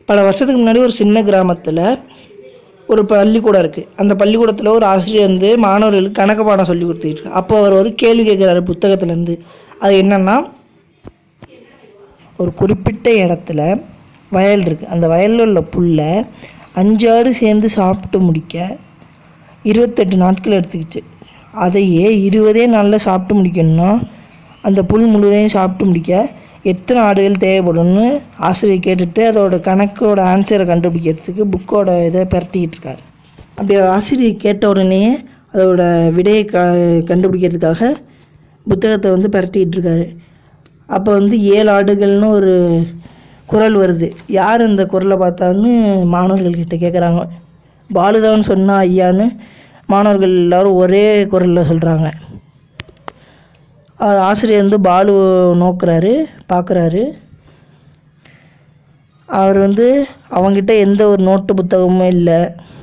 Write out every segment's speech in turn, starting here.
பல வருஷத்துக்கு முன்னாடி ஒரு சின்ன கிராமத்தில் ஒரு பள்ளிக்கூடம் இருக்குது அந்த பள்ளிக்கூடத்தில் ஒரு ஆசிரியர் வந்து மாணவர்களுக்கு கணக்கு பாடம் சொல்லி கொடுத்துட்டு இருக்கு. அப்போ அவர் ஒரு கேள்வி கேட்குறாரு புத்தகத்துலேருந்து அது என்னன்னா ஒரு குறிப்பிட்ட இடத்துல வயல் இருக்குது அந்த வயலில் உள்ள புல்லை அஞ்சு ஆடு சேர்ந்து சாப்பிட்டு முடிக்க இருபத்தெட்டு நாட்கள் எடுத்துக்கிச்சு அதையே இருபதே நாளில் சாப்பிட்டு முடிக்கணும்னா அந்த புல் முழுதையும் சாப்பிட்டு முடிக்க எத்தனை ஆடுகள் தேவைப்படும்னு ஆசிரியர் கேட்டுட்டு அதோட கணக்கோட ஆன்சரை கண்டுபிடிக்கிறதுக்கு புக்கோட இதை பரட்டிக்கிட்டு இருக்காரு அப்படி ஆசிரியர் கேட்ட உடனே அதோட விடையை க கண்டுபிடிக்கிறதுக்காக புத்தகத்தை வந்து பரட்டிக்கிட்டு இருக்காரு அப்போ வந்து ஏழு ஆடுகள்னு ஒரு குரல் வருது யார் இந்த குரலை பார்த்தான்னு மாணவர்கள் கிட்ட கேட்குறாங்க பாலுதான் சொன்னா ஐயான்னு மாணவர்கள் எல்லாரும் ஒரே குரலில் சொல்கிறாங்க அவர் ஆசிரியர் வந்து பாலு நோக்குறாரு பார்க்குறாரு அவர் வந்து அவங்ககிட்ட எந்த ஒரு நோட்டு புத்தகமும் இல்லை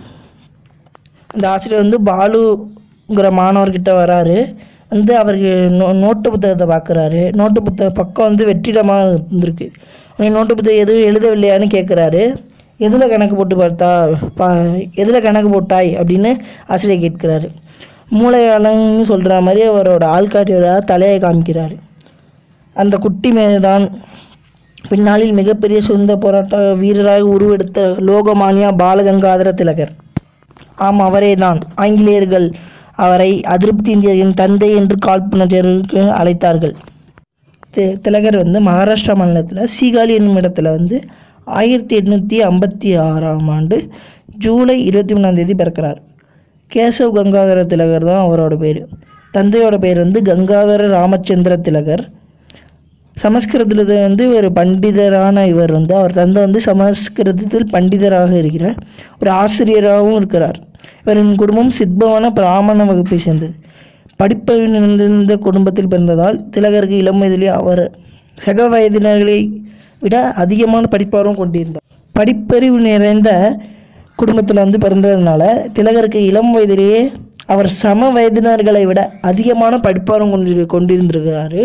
அந்த ஆசிரியர் வந்து பாலுங்கிற மாணவர்கிட்ட வராரு வந்து அவருக்கு நோ நோட்டு புத்தகத்தை பார்க்குறாரு நோட்டு புத்தக பக்கம் வந்து வெற்றிடமாக இருந்திருக்கு நீ நோட்டு புத்தகம் எதுவும் எழுதவில்லையான்னு கேட்குறாரு எதில் கணக்கு போட்டு பார்த்தா பா எதில் கணக்கு போட்டாய் அப்படின்னு ஆசிரியர் கேட்குறாரு மூளையாளன்னு சொல்கிற மாதிரி அவரோட ஆள்காட்டியோட தலையை காமிக்கிறாரு அந்த குட்டி மேதான் பின்னாளில் மிகப்பெரிய சுதந்திர போராட்ட வீரராக உருவெடுத்த லோகமானியா பாலகங்காதர திலகர் ஆம் அவரே தான் ஆங்கிலேயர்கள் அவரை அதிருப்தி இந்தியர்களின் தந்தை என்று காழ்ப்புணர்ச்சிக்கு அழைத்தார்கள் தி- திலகர் வந்து மகாராஷ்டிரா மாநிலத்தில் சீகாலி என்னும் இடத்துல வந்து ஆயிரத்தி எட்நூற்றி ஐம்பத்தி ஆறாம் ஆண்டு ஜூலை இருபத்தி மூணாம் தேதி பிறக்கிறார் கேசவ் கங்காதர திலகர் தான் அவரோட பேர் தந்தையோட பேர் வந்து கங்காதர ராமச்சந்திர திலகர் சமஸ்கிருதத்தில் வந்து ஒரு பண்டிதரான இவர் வந்து அவர் தந்தை வந்து சமஸ்கிருதத்தில் பண்டிதராக இருக்கிறார் ஒரு ஆசிரியராகவும் இருக்கிறார் இவரின் குடும்பம் சித்பவன பிராமண வகுப்பை சேர்ந்தது படிப்பறிவு நிறைந்த குடும்பத்தில் பிறந்ததால் திலகருக்கு இளம் வயதிலே அவர் சக வயதினர்களை விட அதிகமான படிப்பார்வம் கொண்டிருந்தார் படிப்பறிவு நிறைந்த குடும்பத்தில் வந்து பிறந்ததுனால திலகருக்கு இளம் வயதிலேயே அவர் சம வயதினர்களை விட அதிகமான படிப்பார்வம் கொண்டு கொண்டிருந்திருக்கிறாரு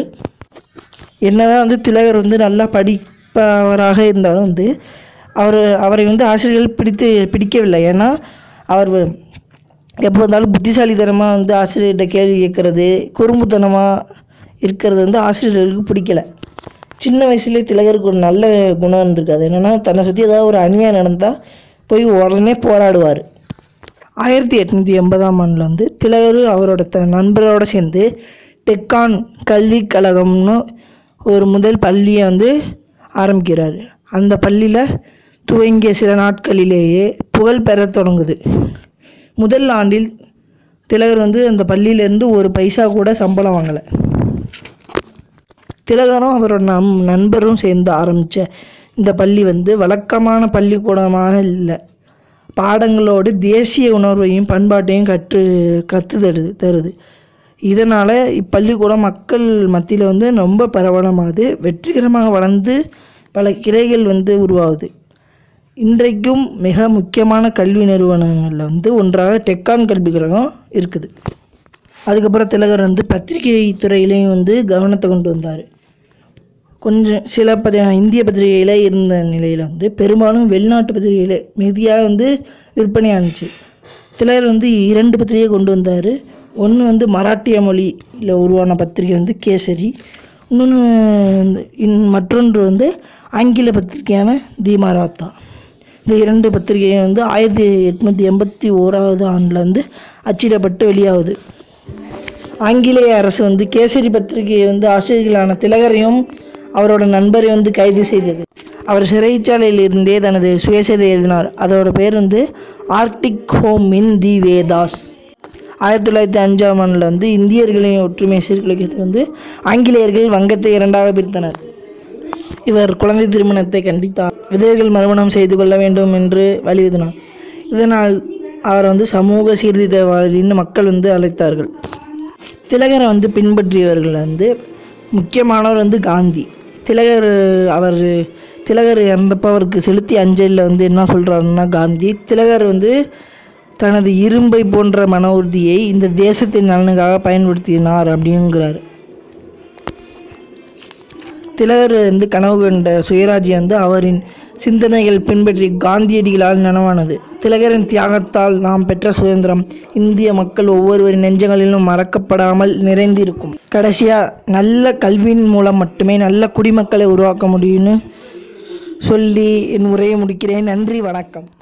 என்னதான் வந்து திலகர் வந்து நல்லா படிப்பவராக இருந்தாலும் வந்து அவர் அவரை வந்து ஆசிரியர்கள் பிடித்து பிடிக்கவில்லை ஏன்னா அவர் எப்போ இருந்தாலும் புத்திசாலித்தனமாக வந்து ஆசிரியர்கிட்ட கேள்வி கேட்குறது குறும்புத்தனமாக இருக்கிறது வந்து ஆசிரியர்களுக்கு பிடிக்கல சின்ன வயசுலேயே திலகருக்கு ஒரு நல்ல குணம் இருந்திருக்காது என்னென்னா தன்னை சுற்றி ஏதாவது ஒரு அநியாயம் நடந்தால் போய் உடனே போராடுவார் ஆயிரத்தி எட்நூற்றி எண்பதாம் ஆண்டில் வந்து திலகர் அவரோட த நண்பரோடு சேர்ந்து டெக்கான் கல்விக் கழகம்னு ஒரு முதல் பள்ளியை வந்து ஆரம்பிக்கிறார் அந்த பள்ளியில் துவங்கிய சில நாட்களிலேயே புகழ் பெறத் தொடங்குது முதல் ஆண்டில் திலகர் வந்து அந்த பள்ளியிலேருந்து ஒரு பைசா கூட சம்பளம் வாங்கலை திலகரும் அவரோட நம் நண்பரும் சேர்ந்து ஆரம்பித்த இந்த பள்ளி வந்து வழக்கமான பள்ளிக்கூடமாக இல்லை பாடங்களோடு தேசிய உணர்வையும் பண்பாட்டையும் கற்று கற்று தருது தருது இதனால் இப்பள்ளிக்கூடம் மக்கள் மத்தியில் வந்து ரொம்ப பிரபலமாகுது வெற்றிகரமாக வளர்ந்து பல கிளைகள் வந்து உருவாகுது இன்றைக்கும் மிக முக்கியமான கல்வி நிறுவனங்களில் வந்து ஒன்றாக டெக்கான் கல்வி கழகம் இருக்குது அதுக்கப்புறம் திலகர் வந்து பத்திரிகை துறையிலையும் வந்து கவனத்தை கொண்டு வந்தார் கொஞ்சம் சில பதி இந்திய பத்திரிகையில் இருந்த நிலையில் வந்து பெரும்பாலும் வெளிநாட்டு பத்திரிகையில் மிகுதியாக வந்து விற்பனை ஆணுச்சு திலகர் வந்து இரண்டு பத்திரிகை கொண்டு வந்தார் ஒன்று வந்து மராட்டிய மொழியில் உருவான பத்திரிகை வந்து கேசரி இன்னொன்று வந்து இன் மற்றொன்று வந்து ஆங்கில பத்திரிகையான தி மராத்தா இந்த இரண்டு பத்திரிகையும் வந்து ஆயிரத்தி எட்நூற்றி எண்பத்தி ஓராவது ஆண்டில் வந்து அச்சிடப்பட்டு வெளியாகுது ஆங்கிலேய அரசு வந்து கேசரி பத்திரிகையை வந்து ஆசிரியர்களான திலகரையும் அவரோட நண்பரையும் வந்து கைது செய்தது அவர் சிறைச்சாலையில் இருந்தே தனது சுயசரிதை எழுதினார் அதோட பேர் வந்து Arctic home in the Vedas ஆயிரத்தி தொள்ளாயிரத்தி அஞ்சாம் ஆண்டில் வந்து இந்தியர்களின் ஒற்றுமை சீர்குலைக்கிறது வந்து ஆங்கிலேயர்கள் வங்கத்தை இரண்டாக பிரித்தனர் இவர் குழந்தை திருமணத்தை கண்டித்தார் விதவைகள் மறுமணம் செய்து கொள்ள வேண்டும் என்று வலியுறுத்தினார் இதனால் அவர் வந்து சமூக சீர்திருத்தவாதின்னு மக்கள் வந்து அழைத்தார்கள் திலகரை வந்து பின்பற்றியவர்கள் வந்து முக்கியமானவர் வந்து காந்தி திலகர் அவர் திலகர் இறந்தப்போ அவருக்கு செலுத்திய அஞ்சலில் வந்து என்ன சொல்கிறாருன்னா காந்தி திலகர் வந்து தனது இரும்பை போன்ற மன உறுதியை இந்த தேசத்தின் நலனுக்காக பயன்படுத்தினார் அப்படிங்கிறார் திலகர் வந்து கனவு கண்ட சுயராஜ்யம் வந்து அவரின் சிந்தனைகள் பின்பற்றி காந்தியடிகளால் நனவானது திலகரின் தியாகத்தால் நாம் பெற்ற சுதந்திரம் இந்திய மக்கள் ஒவ்வொருவரின் நெஞ்சங்களிலும் மறக்கப்படாமல் நிறைந்திருக்கும் கடைசியாக நல்ல கல்வியின் மூலம் மட்டுமே நல்ல குடிமக்களை உருவாக்க முடியும்னு சொல்லி என் உரையை முடிக்கிறேன் நன்றி வணக்கம்